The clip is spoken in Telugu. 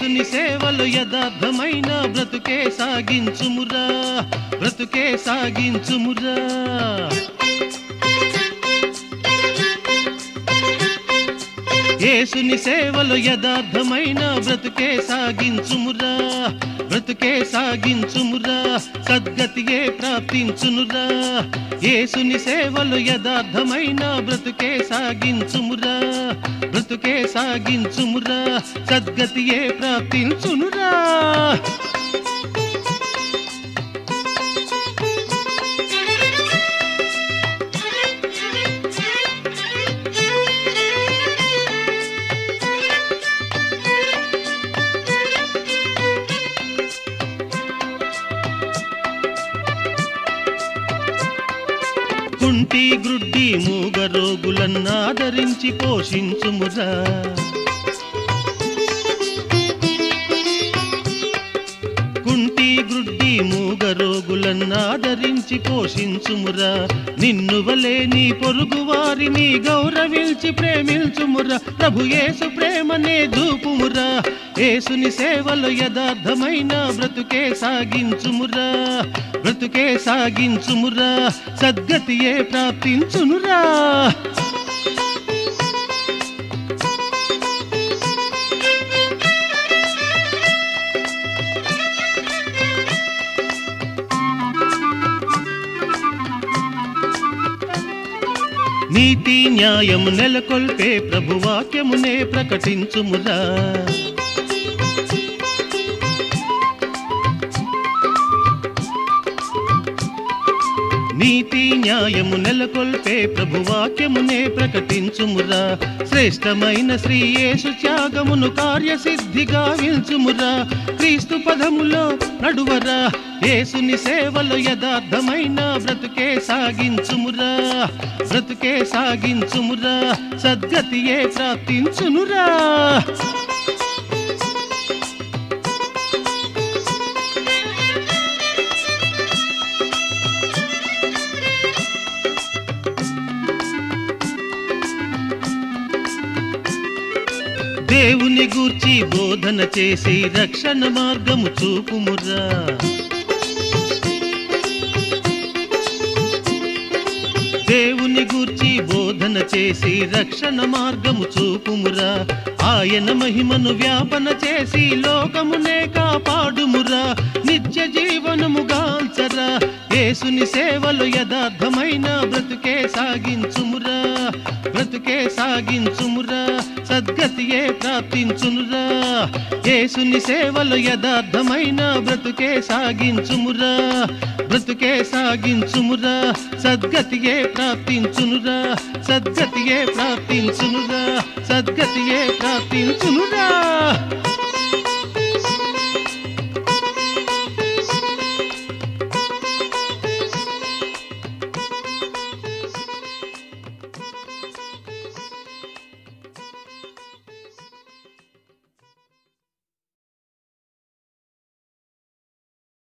యేసుని సేవలు యథార్థమైన బ్రతుకే సాగించుమురా బ్రతుకే సాగించుమురా యేసుని సేవలు యథార్థమైన బ్రతుకే సాగించుమురా బ్రతుకే సాగించుమురా సద్గతియే ప్రాప్తించునురా యేసుని సేవలు యథార్థమైన బ్రతుకే సాగించుమురా బ్రతుకే సాగించుమురా సద్గతియే ప్రాప్తించునురా కుంటి గ్రుడ్డి మూగ రోగులన్నాదరించి పోషించుమురా కుంటి గ్రుడ్డి మూగ రోగులన్నాదరించి పోషించుమురా నిన్ను వలే నీ పొరుగు వారిని గౌరవించి ప్రేమించుమురా ప్రభు యేసు ప్రేమనే చూపుమురా యేసుని సేవలు యథార్థమైన బ్రతుకే సాగించుమురా బ్రతుకే సాగించుమురా సద్గతియే ప్రాప్తించునురా నీతి న్యాయము నెలకొల్పే ప్రభువాక్యమునే ప్రకటించుమురా నీతి న్యాయము నెలకొల్పే ప్రభువాక్యమునే ప్రకటించుమురా శ్రేష్టమైన శ్రీ యేసు త్యాగమును కార్యసిద్ధిగా విల్చుమురా క్రీస్తు పదములో నడువరా యేసుని సేవలు యథార్థమైన బ్రతుకే సాగించుమురా బ్రతుకే సాగించుమురా సద్గతియే ప్రాప్తించునురా దేవుని గూర్చి బోధన చేసి రక్షణ మార్గము చూపుమురా దేవుని గూర్చి బోధన చేసి రక్షణ మార్గము చూపుమురా ఆయన మహిమను వ్యాపన చేసి లోకమునే కాపాడుమురా నిత్య జీవనముగాంచరా యేసుని సేవలు యథార్థమైన బ్రతుకే సాగించుమురా బ్రతుకే సాగించుమురా సద్గతియే ప్రాప్తించునురా యేసుని సేవలు యథార్థమైన బ్రతుకే సాగించుమురా బ్రతుకే సాగించుమురా సద్గతియే ప్రాప్తించునురా సద్గతియే ప్రాప్తించునురా సద్గతియే ప్రాప్తించునురా